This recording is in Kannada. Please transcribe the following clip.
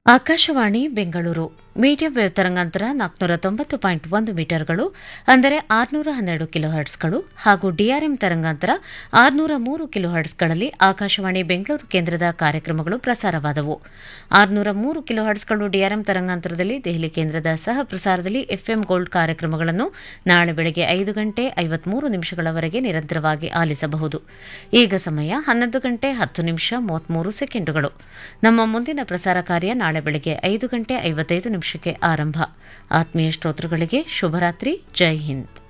ಆಕಾಶವಾಣಿ ಬೆಂಗಳೂರು ಮೀಡಿಯಂ ವೇವ್ ತರಂಗಾಂತರ ನಾಲ್ಕುನೂರ ತೊಂಬತ್ತು ಪಾಯಿಂಟ್ ಒಂದು ಮೀಟರ್ಗಳು ಅಂದರೆ ಆರುನೂರ ಹನ್ನೆರಡು ಕಿಲೋ ಹರ್ಟ್ಸ್ಗಳು ಹಾಗೂ ಡಿಆರ್ಎಂ ತರಂಗಾಂತರ ಆರುನೂರ ಮೂರು ಕಿಲೋ ಹರ್ಟ್ಸ್ಗಳಲ್ಲಿ ಆಕಾಶವಾಣಿ ಬೆಂಗಳೂರು ಕೇಂದ್ರದ ಕಾರ್ಯಕ್ರಮಗಳು ಪ್ರಸಾರವಾದವು ಆರುನೂರ ಮೂರು ಕಿಲೋ ಹರ್ಟ್ಸ್ಗಳು ಡಿಆರ್ಎಂ ತರಂಗಾಂತರದಲ್ಲಿ ದೆಹಲಿ ಕೇಂದ್ರದ ಸಹ ಪ್ರಸಾರದಲ್ಲಿ ಎಫ್ಎಂ ಗೋಲ್ಡ್ ಕಾರ್ಯಕ್ರಮಗಳನ್ನು ನಾಳೆ ಬೆಳಗ್ಗೆ ಐದು ಗಂಟೆ ಐವತ್ಮೂರು ನಿಮಿಷಗಳವರೆಗೆ ನಿರಂತರವಾಗಿ ಆಲಿಸಬಹುದು ಈಗ ಸಮಯ ಹನ್ನೊಂದು ಗಂಟೆ ಹತ್ತು ನಿಮಿಷ ಮೂವತ್ಮೂರು ಸೆಕೆಂಡುಗಳು ನಮ್ಮ ಮುಂದಿನ ಪ್ರಸಾರ ಕಾರ್ಯ ನಾಳೆ ಬೆಳಗ್ಗೆ ಐದು ಗಂಟೆ ಐವತ್ತೈದು ನಿಮಿಷಕ್ಕೆ ಆರಂಭ ಆತ್ಮೀಯ ಶ್ರೋತೃಗಳಿಗೆ ಶುಭರಾತ್ರಿ ಜೈ ಹಿಂದ್